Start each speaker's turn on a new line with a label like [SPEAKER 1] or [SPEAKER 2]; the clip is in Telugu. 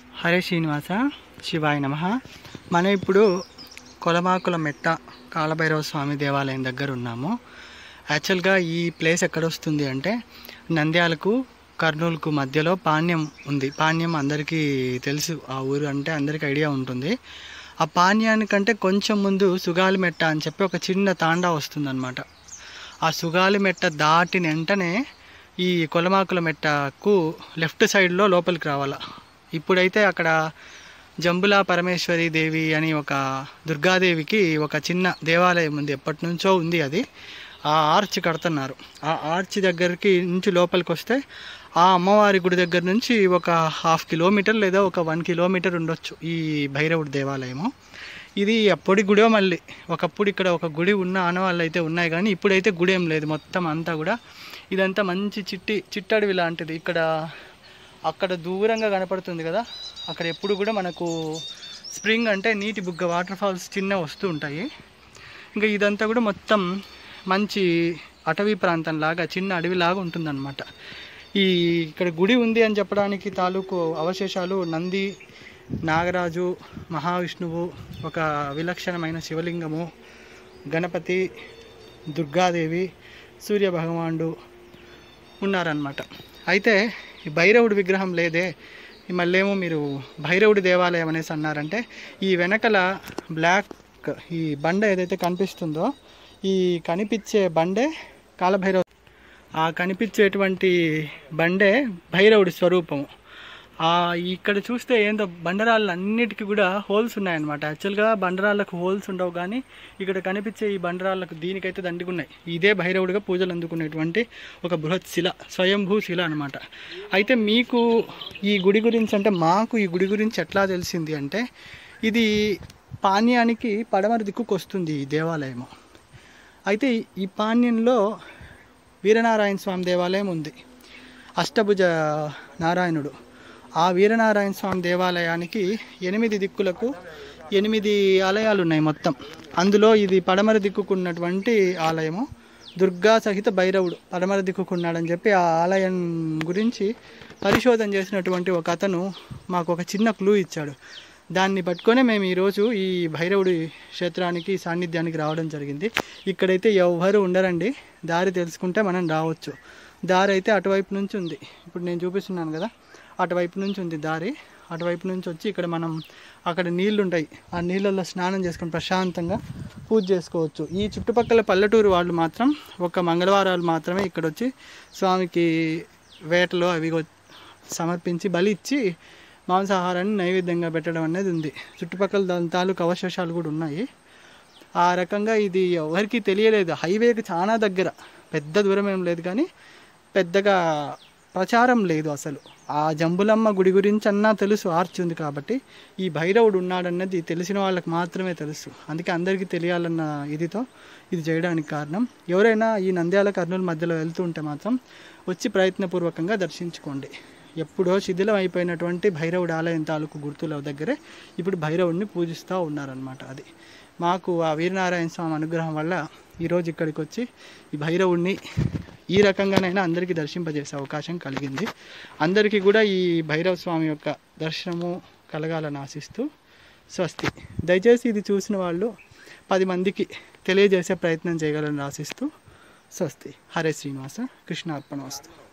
[SPEAKER 1] హరే శ్రీనివాస శివాయ నమ మనం ఇప్పుడు కొలమాకుల మెట్ట కాలభైరవ స్వామి దేవాలయం దగ్గర ఉన్నాము యాక్చువల్గా ఈ ప్లేస్ ఎక్కడ వస్తుంది అంటే నంద్యాలకు కర్నూలుకు మధ్యలో పాణ్యం ఉంది పాణ్యం అందరికీ తెలుసు ఆ ఊరు అంటే అందరికీ ఐడియా ఉంటుంది ఆ పాణ్యానికంటే కొంచెం ముందు సుగాలి మెట్ట అని చెప్పి ఒక చిన్న తాండా వస్తుందన్నమాట ఆ సుగాలి మెట్ట దాటిన వెంటనే ఈ కొలమాకుల మెట్టకు లెఫ్ట్ సైడ్లో లోపలికి రావాల ఇప్పుడైతే అక్కడ జంబులా పరమేశ్వరి దేవి అని ఒక దుర్గాదేవికి ఒక చిన్న దేవాలయం ఉంది ఎప్పటి నుంచో ఉంది అది ఆ ఆర్చ్ కడుతున్నారు ఆ ఆర్చ్ దగ్గరికి నుంచి లోపలికి వస్తే ఆ అమ్మవారి గుడి దగ్గర నుంచి ఒక హాఫ్ కిలోమీటర్ లేదా ఒక వన్ కిలోమీటర్ ఉండొచ్చు ఈ భైరవుడి దేవాలయము ఇది అప్పటి గుడో మళ్ళీ ఒకప్పుడు ఇక్కడ ఒక గుడి ఉన్న ఆనవాళ్ళు అయితే ఉన్నాయి కానీ ఇప్పుడైతే గుడి ఏం లేదు మొత్తం అంతా కూడా ఇదంతా మంచి చిట్టి చిట్టడవి లాంటిది ఇక్కడ అక్కడ దూరంగా కనపడుతుంది కదా అక్కడ ఎప్పుడు కూడా మనకు స్ప్రింగ్ అంటే నీటి బుగ్గ వాటర్ ఫాల్స్ చిన్న వస్తూ ఉంటాయి ఇంకా ఇదంతా కూడా మొత్తం మంచి అటవీ ప్రాంతం లాగా చిన్న అడవిలాగా ఉంటుందన్నమాట ఈ ఇక్కడ గుడి ఉంది అని చెప్పడానికి తాలూకు అవశేషాలు నంది నాగరాజు మహావిష్ణువు ఒక విలక్షణమైన శివలింగము గణపతి దుర్గాదేవి సూర్య భగవానుడు ఉన్నారనమాట అయితే ఈ భైరవుడి విగ్రహం లేదే ఈ మళ్ళేమో మీరు భైరవుడి దేవాలయం అనేసి అన్నారంటే ఈ వెనకల బ్లాక్ ఈ బండ ఏదైతే కనిపిస్తుందో ఈ కనిపించే బండే కాలభైరవ ఆ కనిపించేటువంటి బండే భైరవుడి స్వరూపము ఆ ఇక్కడ చూస్తే ఏందో బండరాళ్ళు అన్నిటికీ కూడా హోల్స్ ఉన్నాయన్నమాట యాక్చువల్గా బండరాళ్ళకు హోల్స్ ఉండవు కానీ ఇక్కడ కనిపించే ఈ బండరాళ్ళకు దీనికైతే దండిగా ఉన్నాయి ఇదే భైరవుడిగా పూజలు అందుకునేటువంటి ఒక బృహత్ శిల స్వయంభూ శిల అనమాట అయితే మీకు ఈ గుడి గురించి అంటే మాకు ఈ గుడి గురించి ఎట్లా తెలిసింది అంటే ఇది పానీయానికి పడమర దిక్కుకు వస్తుంది ఈ దేవాలయము అయితే ఈ పాణ్యంలో వీరనారాయణ స్వామి దేవాలయం ఉంది అష్టభుజ నారాయణుడు ఆ వీరనారాయణ స్వామి దేవాలయానికి ఎనిమిది దిక్కులకు ఎనిమిది ఆలయాలు ఉన్నాయి మొత్తం అందులో ఇది పడమర దిక్కుకున్నటువంటి ఆలయము దుర్గా సహిత భైరవుడు పడమర దిక్కుకున్నాడని చెప్పి ఆ ఆలయం గురించి పరిశోధన చేసినటువంటి ఒక అతను మాకు ఒక చిన్న క్లూ ఇచ్చాడు దాన్ని పట్టుకొని మేము ఈరోజు ఈ భైరవుడి క్షేత్రానికి సాన్నిధ్యానికి రావడం జరిగింది ఇక్కడైతే ఎవ్వరు ఉండరండి దారి తెలుసుకుంటే మనం రావచ్చు దారి అయితే అటువైపు నుంచి ఉంది ఇప్పుడు నేను చూపిస్తున్నాను కదా అటువైపు నుంచి ఉంది దారి అటువైపు నుంచి వచ్చి ఇక్కడ మనం అక్కడ నీళ్లు ఉంటాయి ఆ నీళ్ళల్లో స్నానం చేసుకొని ప్రశాంతంగా పూజ చేసుకోవచ్చు ఈ చుట్టుపక్కల పల్లెటూరు వాళ్ళు మాత్రం ఒక మంగళవారాలు మాత్రమే ఇక్కడ వచ్చి స్వామికి వేటలో అవి గొ- సమర్పించి బలి ఇచ్చి మాంసాహారాన్ని నైవేద్యంగా పెట్టడం అనేది ఉంది చుట్టుపక్కల దాని తాలూకు అవశేషాలు కూడా ఉన్నాయి ఆ రకంగా ఇది ఎవరికి తెలియలేదు హైవేకి చాలా దగ్గర పెద్ద దూరం ఏం లేదు కానీ పెద్దగా ప్రచారం లేదు అసలు ఆ జంబులమ్మ గుడి గురించి అన్నా తెలుసు ఆర్చ్ ఉంది కాబట్టి ఈ భైరవుడు ఉన్నాడన్నది తెలిసిన వాళ్ళకి మాత్రమే తెలుసు అందుకే అందరికీ తెలియాలన్న ఇదితో ఇది చేయడానికి కారణం ఎవరైనా ఈ నంద్యాల కర్నూలు మధ్యలో వెళ్తూ ఉంటే మాత్రం వచ్చి ప్రయత్నపూర్వకంగా దర్శించుకోండి ఎప్పుడో శిథిలం అయిపోయినటువంటి భైరవుడి ఆలయం తాలూకు గుర్తుల దగ్గరే ఇప్పుడు భైరవుడిని పూజిస్తూ ఉన్నారనమాట అది మాకు ఆ వీరనారాయణ స్వామి అనుగ్రహం వల్ల ఈరోజు ఇక్కడికి వచ్చి ఈ భైరవుడిని ఈ రకంగానైనా అందరికీ దర్శింపజేసే అవకాశం కలిగింది అందరికీ కూడా ఈ భైరవ స్వామి యొక్క దర్శనము కలగాలని ఆశిస్తూ స్వస్తి దయచేసి ఇది చూసిన వాళ్ళు పది మందికి తెలియజేసే ప్రయత్నం చేయగలని ఆశిస్తూ స్వస్తి హరే శ్రీనివాస కృష్ణ అర్పణ వస్తు